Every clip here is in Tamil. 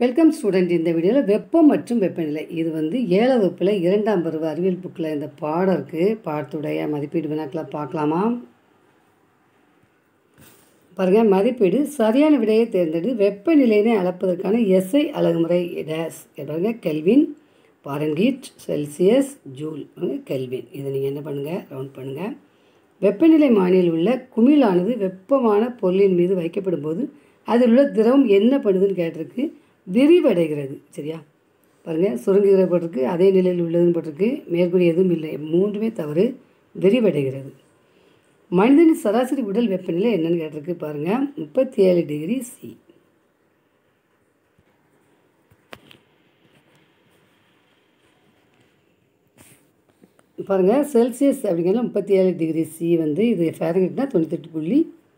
வெல்கம் ஸ்டூடெண்ட் இந்த வீடியோவில் வெப்பம் மற்றும் வெப்பநிலை இது வந்து ஏழாவது வகுப்பில் இரண்டாம் பருவ அறிவியல் புக்கில் இந்த பாடம் இருக்குது பாடத்துடைய மதிப்பீடு வினாக்களை பார்க்கலாமா பாருங்கள் மதிப்பீடு சரியான விடையை தேர்ந்தெடு வெப்பநிலையினை அளப்பதற்கான எஸ்ஐ அழகுமுறை டேஸ் பாருங்க kelvin Fahrenheit Celsius joule kelvin இதை நீங்கள் என்ன பண்ணுங்கள் ரவுண்ட் பண்ணுங்கள் வெப்பநிலை மானியில் உள்ள குமிழானது வெப்பமான பொருளின் மீது வைக்கப்படும் போது அதில் உள்ள திரவம் என்ன பண்ணுதுன்னு கேட்டிருக்கு விரிவடைகிறது சரியா பாருங்கள் சுருங்குகிற போட்டிருக்கு அதே நிலையில் உள்ளதுன்னு போட்டிருக்கு மேற்கூறி எதுவும் இல்லை மூன்றுமே தவறு விரிவடைகிறது மனிதனின் சராசரி உடல் வெப்பநிலை என்னன்னு கேட்டிருக்கு பாருங்கள் முப்பத்தி ஏழு டிகிரி சி பாருங்கள் செல்சியஸ் அப்படிங்கிறது முப்பத்தி ஏழு டிகிரி சி வந்து இது ஃபேரங்கிட்னா தொண்ணூத்தெட்டு புள்ளி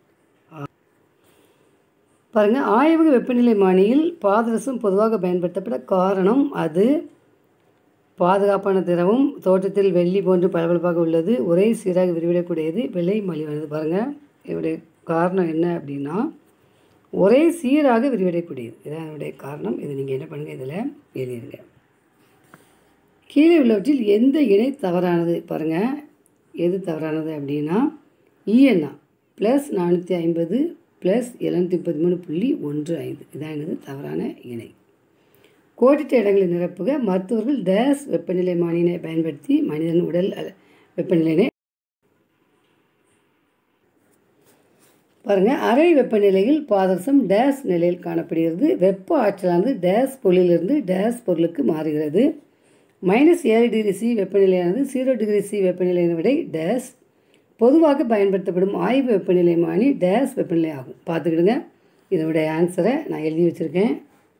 பாருங்கள் ஆய்வக வெப்பநிலை மானியில் பாதரசம் பொதுவாக பயன்படுத்தப்பட காரணம் அது பாதுகாப்பான திரவம் தோட்டத்தில் வெள்ளி போன்று பளபளப்பாக உள்ளது ஒரே சீராக விரிவிடக்கூடியது விலை மலிவானது பாருங்கள் இதனுடைய காரணம் என்ன அப்படின்னா ஒரே சீராக விரிவடையக்கூடியது இதான் அதனுடைய காரணம் இது நீங்கள் என்ன பண்ணுங்கள் இதில் எழுதிருங்க கீழே உள்ளவற்றில் எந்த இணை தவறானது பாருங்கள் எது தவறானது அப்படின்னா இஎன்ஆ ப்ளஸ் நானூற்றி ஐம்பது ப்ளஸ் எழுநூற்றி பதிமூணு புள்ளி ஒன்று ஐந்து இதான் எனது தவறான இணை கோடிட்ட இடங்களை நிரப்புக மருத்துவர்கள் டேஸ் வெப்பநிலை மானியினை பயன்படுத்தி மனிதன் உடல் வெப்பநிலையினை பாருங்கள் அறை வெப்பநிலையில் பாதரசம் டேஸ் நிலையில் காணப்படுகிறது வெப்ப ஆற்றலானது டேஸ் பொருளிலிருந்து டேஸ் பொருளுக்கு மாறுகிறது மைனஸ் ஏழு டிகிரி சி வெப்பநிலையானது ஜீரோ டிகிரி சி வெப்பநிலையினை விட டேஸ் பொதுவாக பயன்படுத்தப்படும் ஆய்வு வெப்பநிலை மானி டேஸ் வெப்பநிலை ஆகும் பார்த்துக்கிடுங்க இதனுடைய ஆன்சரை நான் எழுதி வச்சுருக்கேன்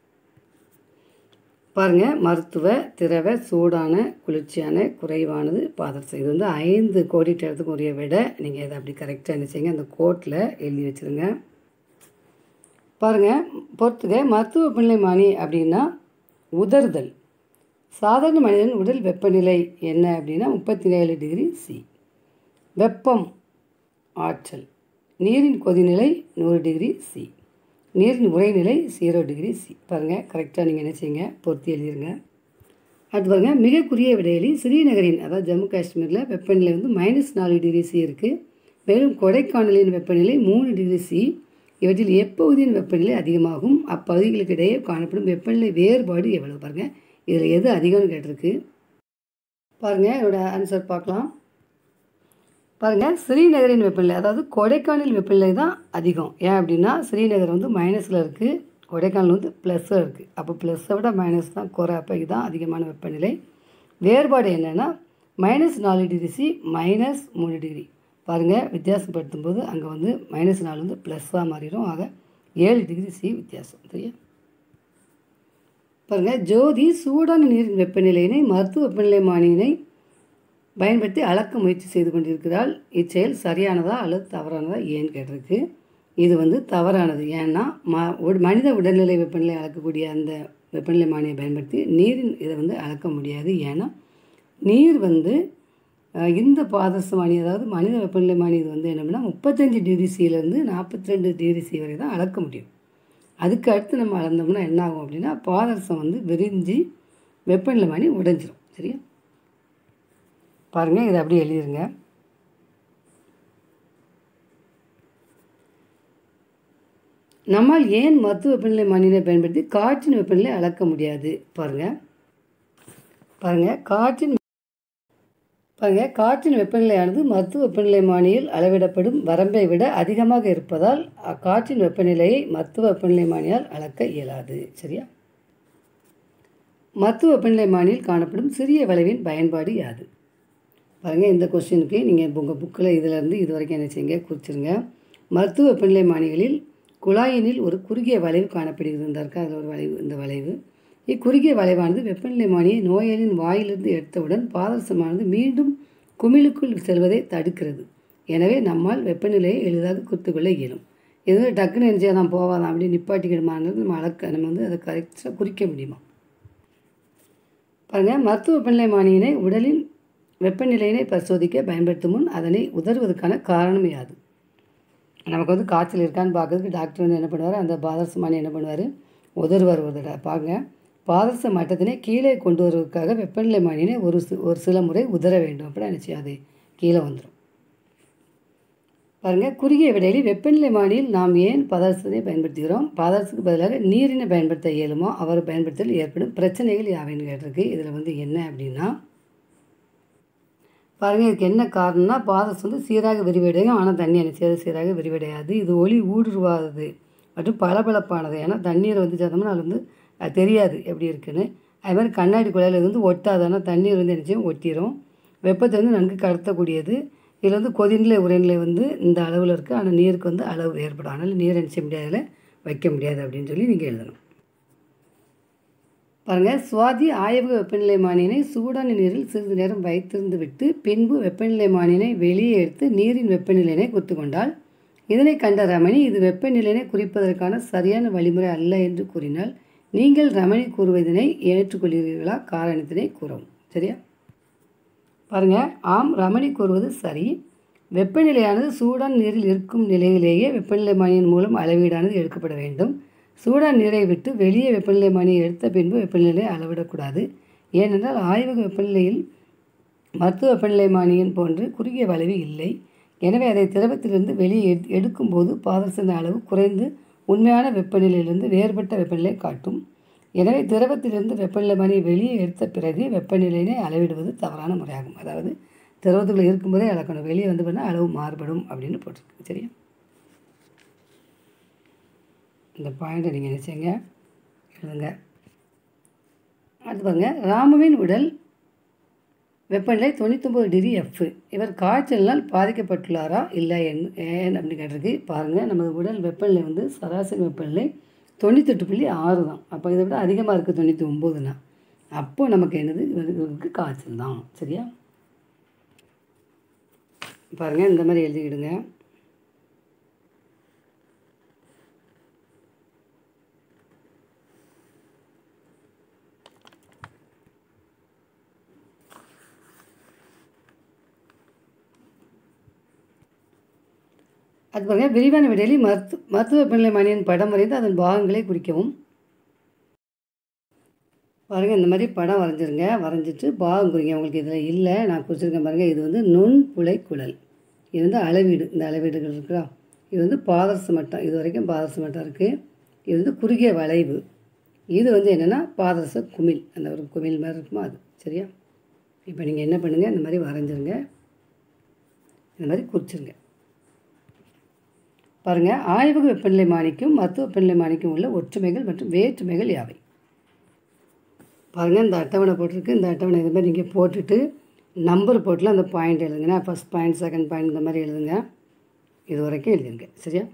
பாருங்கள் மருத்துவ திரவ சூடான குளிர்ச்சியான குறைவானது பாதரசம் இது வந்து ஐந்து கோடிட்ட இடத்துக்கு உரிய விட நீங்கள் இதை அப்படி கரெக்டாக என்ன செய்யுங்க அந்த கோட்டில் எழுதி வச்சுருங்க பாருங்கள் பொறுத்துக மருத்துவ வெப்பநிலை மானி அப்படின்னா உதறுதல் சாதாரண மனிதன் உடல் வெப்பநிலை என்ன அப்படின்னா முப்பத்தி ஏழு டிகிரி சி வெப்பம் ஆற்றல் நீரின் கொதிநிலை நூறு டிகிரி சி நீரின் உரைநிலை ஜீரோ டிகிரி சி பாருங்கள் கரெக்டாக நீங்கள் என்ன செய்யுங்க பொருத்தி எழுதிருங்க அடுத்து பாருங்கள் மிக குறுகிய விடையிலி ஸ்ரீநகரின் அதாவது ஜம்மு காஷ்மீரில் வெப்பநிலை வந்து மைனஸ் நாலு டிகிரி சி இருக்குது மேலும் கொடைக்கானலின் வெப்பநிலை மூணு டிகிரி சி இவற்றில் எப்பகுதியின் வெப்பநிலை அதிகமாகும் அப்பகுதிகளுக்கு இடையே காணப்படும் வெப்பநிலை வேறுபாடு எவ்வளவு பாருங்கள் இதில் எது அதிகம்னு கேட்டிருக்கு பாருங்கள் என்னோட ஆன்சர் பார்க்கலாம் பாருங்கள் ஸ்ரீநகரின் வெப்பநிலை அதாவது கொடைக்கானல் வெப்பநிலை தான் அதிகம் ஏன் அப்படின்னா ஸ்ரீநகர் வந்து மைனஸில் இருக்குது கொடைக்கானல் வந்து ப்ளஸ்ஸில் இருக்குது அப்போ ப்ளஸ்ஸை விட மைனஸ் தான் குறை அப்போ இதுதான் அதிகமான வெப்பநிலை வேறுபாடு என்னென்னா மைனஸ் நாலு டிகிரி சி மைனஸ் மூணு டிகிரி பாருங்கள் வித்தியாசப்படுத்தும் போது அங்கே வந்து மைனஸ் நாலு வந்து ப்ளஸ்ஸாக மாறிடும் ஆக ஏழு டிகிரி சி வித்தியாசம் சரியா பாருங்கள் ஜோதி சூடான நீரின் வெப்பநிலையினை மருத்துவ வெப்பநிலை மானியினை பயன்படுத்தி அளக்க முயற்சி செய்து கொண்டிருக்கிறாள் இச்செயல் சரியானதா அல்லது தவறானதா ஏன்னு கேட்டிருக்கு இது வந்து தவறானது ஏன்னா ம மனித உடல்நிலை வெப்பநிலை அளக்கக்கூடிய அந்த வெப்பநிலை மானியை பயன்படுத்தி நீரின் இதை வந்து அளக்க முடியாது ஏன்னா நீர் வந்து இந்த பாதரச மானி அதாவது மனித வெப்பநிலை மானி இது வந்து என்னன்னா முப்பத்தஞ்சு டிகிரி சியிலேருந்து நாற்பத்தி ரெண்டு டிகிரி சி வரை தான் அளக்க முடியும் அதுக்கு அடுத்து நம்ம அளந்தோம்னா என்ன ஆகும் அப்படின்னா பாதரசம் வந்து விரிஞ்சு வெப்பநிலை மானி உடைஞ்சிரும் சரியா பாருங்கள் இதை அப்படியே எழுதிருங்க நம்மால் ஏன் மருத்துவ வெப்பநிலை மண்ணினை பயன்படுத்தி காற்றின் வெப்பநிலை அளக்க முடியாது பாருங்கள் பாருங்கள் காற்றின் பாருங்கள் காற்றின் வெப்பநிலையானது மருத்துவ வெப்பநிலை மானியில் அளவிடப்படும் வரம்பை விட அதிகமாக இருப்பதால் காற்றின் வெப்பநிலையை மருத்துவ வெப்பநிலை மானியால் அளக்க இயலாது சரியா மருத்துவ வெப்பநிலை மானியில் காணப்படும் சிறிய வளைவின் பயன்பாடு யாது பாருங்கள் இந்த கொஸ்டினுக்கு நீங்கள் உங்கள் புக்கில் இதிலேருந்து இது வரைக்கும் என்ன செய்யுங்க குறிச்சிருங்க மருத்துவ வெப்பநிலை மானிகளில் குழாயினில் ஒரு குறுகிய வளைவு காணப்படுகிறது இந்த இருக்கா அதில் ஒரு வளைவு இந்த வளைவு இக்குறுகிய வளைவானது வெப்பநிலை மானியை நோயாளியின் வாயிலிருந்து எடுத்தவுடன் பாதரசமானது மீண்டும் குமிழுக்குள் செல்வதை தடுக்கிறது எனவே நம்மால் வெப்பநிலையை எளிதாக குறித்துக்கொள்ள இயலும் இது டக்குன்னு நினச்சா நான் போவாதான் அப்படி நிப்பாட்டிக்கிடுமான்றது நம்ம அளக்க நம்ம வந்து அதை கரெக்டாக குறிக்க முடியுமா பாருங்கள் மருத்துவ வெப்பநிலை மானியினை உடலின் வெப்பநிலையினை பரிசோதிக்க பயன்படுத்தும் முன் அதனை உதறுவதற்கான காரணம் யாது நமக்கு வந்து காய்ச்சல் இருக்கான்னு பார்க்கறதுக்கு டாக்டர் வந்து என்ன பண்ணுவார் அந்த பாதரசமானி என்ன பண்ணுவார் உதறு வருவதடா பாருங்க பாதரச மட்டத்தினை கீழே கொண்டு வருவதற்காக வெப்பநிலை மானியினை ஒரு சி ஒரு சில முறை உதற வேண்டும் அப்படின்னா நினச்சி அது கீழே வந்துடும் பாருங்கள் குறுகிய விடையில் வெப்பநிலை மானியில் நாம் ஏன் பதார்த்தத்தை பயன்படுத்துகிறோம் பதார்த்தத்துக்கு பதிலாக நீரினை பயன்படுத்த இயலுமோ அவர் பயன்படுத்தல் ஏற்படும் பிரச்சனைகள் யாவைன்னு கேட்டிருக்கு இதில் வந்து என்ன அப்படின்னா பாருங்கள் இதுக்கு என்ன காரணம்னா பாதரசம் வந்து சீராக விரிவடையும் ஆனால் தண்ணி அணைச்சது சீராக விரிவடையாது இது ஒளி ஊடுருவாதது மற்றும் பளபளப்பானது ஏன்னா தண்ணீரை வந்து சேர்த்தோம்னா அது வந்து அது தெரியாது எப்படி இருக்குன்னு அது மாதிரி கண்ணாடி குழாயில் இது வந்து ஒட்டாது ஆனால் தண்ணீர் வந்து என்ன செய்யும் ஒட்டிடும் வெப்பத்தை வந்து நன்கு கடத்தக்கூடியது இதில் வந்து கொதிநிலை உரைநிலை வந்து இந்த அளவில் இருக்குது ஆனால் நீருக்கு வந்து அளவு வேறுபடும் அதனால் நீர் என்ன செய்ய முடியாதுல வைக்க முடியாது அப்படின்னு சொல்லி நீங்கள் எழுதணும் பாருங்கள் சுவாதி ஆய்வக வெப்பநிலை மானியினை சூடான நீரில் சிறிது நேரம் வைத்திருந்து விட்டு பின்பு வெப்பநிலை மானியினை வெளியே எடுத்து நீரின் வெப்பநிலையினை குறித்து கொண்டால் இதனை கண்ட ரமணி இது வெப்பநிலையினை குறிப்பதற்கான சரியான வழிமுறை அல்ல என்று கூறினால் நீங்கள் ரமணி கூறுவதனை ஏற்றுக்கொள்கிறீர்களா காரணத்தினை கூறவும் சரியா பாருங்கள் ஆம் ரமணி கூறுவது சரி வெப்பநிலையானது சூடான் நீரில் இருக்கும் நிலையிலேயே வெப்பநிலை மானியின் மூலம் அளவீடானது எடுக்கப்பட வேண்டும் சூடான் நீரை விட்டு வெளியே வெப்பநிலை மானியை எடுத்த பின்பு வெப்பநிலையை அளவிடக்கூடாது ஏனென்றால் ஆய்வக வெப்பநிலையில் மருத்துவ வெப்பநிலை மானியின் போன்று குறுகிய வளைவு இல்லை எனவே அதை திரவத்திலிருந்து வெளியே எடு எடுக்கும்போது பாதரசத்தின் அளவு குறைந்து உண்மையான வெப்பநிலையிலிருந்து வேறுபட்ட வெப்பநிலை காட்டும் எனவே திரவத்திலிருந்து வெப்பநிலை மணியை வெளியே எடுத்த பிறகு வெப்பநிலையினை அளவிடுவது தவறான முறையாகும் அதாவது திரவத்துக்குள்ளே இருக்கும்போதே அளக்கணும் வெளியே வந்து பண்ணால் அளவு மாறுபடும் அப்படின்னு போட்டிருக்கு சரியா இந்த பாயிண்ட்டை நீங்கள் என்ன செய்யுங்க எழுதுங்க அடுத்து பாருங்க ராமுவின் உடல் வெப்பநிலை தொண்ணூத்தொம்பது டிகிரி எஃப் இவர் காய்ச்சலினால் பாதிக்கப்பட்டுள்ளாரா இல்லை என் ஏன் அப்படின்னு கேட்டிருக்கு பாருங்கள் நமது உடல் வெப்பநிலை வந்து சராசரி வெப்பநிலை தொண்ணூத்தெட்டு புள்ளி ஆறு தான் அப்போ இதை விட அதிகமாக இருக்குது தொண்ணூற்றி ஒம்போதுனா அப்போ நமக்கு என்னது இவருக்கு காய்ச்சல் தான் சரியா பாருங்கள் இந்த மாதிரி எழுதிக்கிடுங்க அது பாருங்க விரிவான விடையில் மருத்து மருத்துவ வெப்பநிலை மணியின் படம் வரைந்து அதன் பாகங்களை குறிக்கவும் பாருங்கள் இந்த மாதிரி படம் வரைஞ்சிருங்க வரைஞ்சிட்டு பாகம் குறிங்க உங்களுக்கு இதில் இல்லை நான் குறிச்சிருக்கேன் பாருங்கள் இது வந்து நுண்புலை குழல் இது வந்து அளவீடு இந்த அளவீடுகள் இருக்குதா இது வந்து பாதரச மட்டம் இது வரைக்கும் பாதரச மட்டம் இருக்குது இது வந்து குறுகிய வளைவு இது வந்து என்னென்னா பாதரச குமிழ் அந்த ஒரு குமிழ் மாதிரி இருக்குமா அது சரியா இப்போ நீங்கள் என்ன பண்ணுங்கள் இந்த மாதிரி வரைஞ்சிருங்க இந்த மாதிரி குறிச்சிருங்க பாருங்கள் ஆய்வக வெப்பநிலை மானிக்கும் மருத்துவ வெப்பநிலை மானிக்கும் உள்ள ஒற்றுமைகள் மற்றும் வேற்றுமைகள் யாவை பாருங்கள் இந்த அட்டவணை போட்டிருக்கு இந்த அட்டவணை இது மாதிரி நீங்கள் போட்டுட்டு நம்பர் போட்டில் அந்த பாயிண்ட் எழுதுங்க ஃபஸ்ட் பாயிண்ட் செகண்ட் பாயிண்ட் இந்த மாதிரி எழுதுங்க இது வரைக்கும் எழுதுங்க சரியா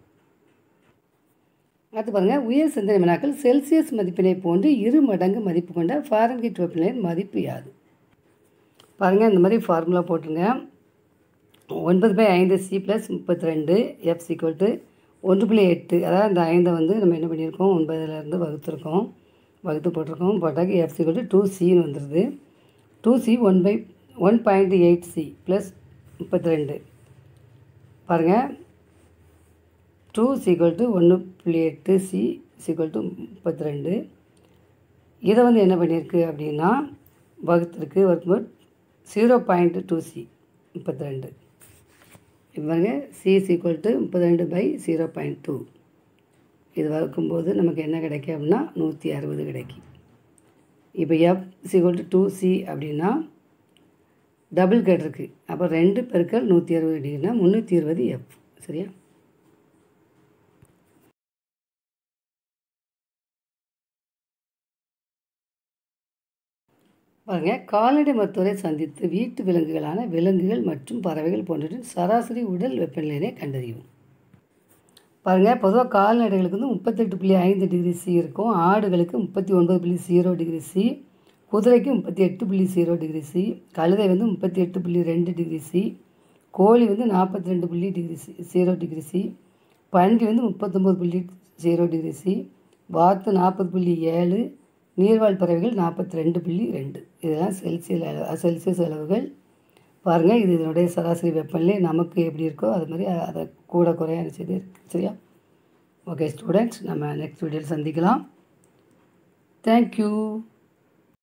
அடுத்து பாருங்கள் உயர் சிந்தனை வினாக்கள் செல்சியஸ் மதிப்பினை போன்று இரு மடங்கு மதிப்பு கொண்ட ஃபாரன்ஹீட் வெப்பநிலையின் மதிப்பு யாது பாருங்கள் இந்த மாதிரி ஃபார்முலா போட்டுருங்க ஒன்பது பை ஐந்து சி ப்ளஸ் முப்பத்தி ரெண்டு எஃப் சீக்வல் டு ஒன்று புள்ளி எட்டு அதாவது அந்த ஐந்தை வந்து நம்ம என்ன பண்ணியிருக்கோம் ஒன்பதுலேருந்து வகுத்துருக்கோம் வகுத்து போட்டிருக்கோம் போட்டாக்க எஃப் சீக்வல் டு டூ சின்னு வந்துடுது two C one by one point eight C plus முப்பத்தி ரெண்டு பாருங்கள் டூ சீக்வல் டு ஒன்று புள்ளி எட்டு சி சீக்வல் டு முப்பத்தி ரெண்டு இதை வந்து என்ன பண்ணியிருக்கு அப்படின்னா வகுத்துருக்கு வகுக்கும்போது ஜீரோ பாயிண்ட் டூ சி முப்பத்தி ரெண்டு இப்போ பாருங்க சி சீக்வல் டு முப்பத்தி ரெண்டு பை ஜீரோ பாயிண்ட் டூ இது வகுக்கும்போது நமக்கு என்ன கிடைக்கும் அப்படின்னா நூற்றி அறுபது கிடைக்கும் இப்போ F equal to two C அப்படின்னா டபுள் கேட்டிருக்கு அப்போ ரெண்டு பெருக்கல் நூற்றி அறுபது டிகிரினா முந்நூற்றி இருபது எஃப் சரியா பாருங்க கால்நடை மருத்துவரை சந்தித்து வீட்டு விலங்குகளான விலங்குகள் மற்றும் பறவைகள் போன்றவற்றின் சராசரி உடல் வெப்பநிலையை கண்டறியும் பாருங்கள் பொதுவாக கால்நடைகளுக்கு வந்து முப்பத்தெட்டு புள்ளி ஐந்து டிகிரி சி இருக்கும் ஆடுகளுக்கு முப்பத்தி ஒன்பது புள்ளி ஜீரோ டிகிரி சி குதிரைக்கு முப்பத்தி எட்டு புள்ளி ஜீரோ டிகிரி சி கழுதை வந்து முப்பத்தி எட்டு புள்ளி ரெண்டு டிகிரி சி கோழி வந்து நாற்பத்தி ரெண்டு புள்ளி degree C zero degree C பன்றி வந்து முப்பத்தொம்பது புள்ளி ஜீரோ டிகிரி சி வாத்து நாற்பது புள்ளி ஏழு நீர்வாழ் பறவைகள் நாற்பத்தி ரெண்டு புள்ளி ரெண்டு இதெல்லாம் செல்சியல் அளவு செல்சியஸ் அளவுகள் பாருங்கள் இது இதனுடைய சராசரி வெப்பநிலை நமக்கு எப்படி இருக்கோ அது மாதிரி அதை கூட குறைய செய்து இருக்கு சரியா ஓகே ஸ்டூடெண்ட்ஸ் நம்ம நெக்ஸ்ட் வீடியோவில் சந்திக்கலாம் தேங்க்யூ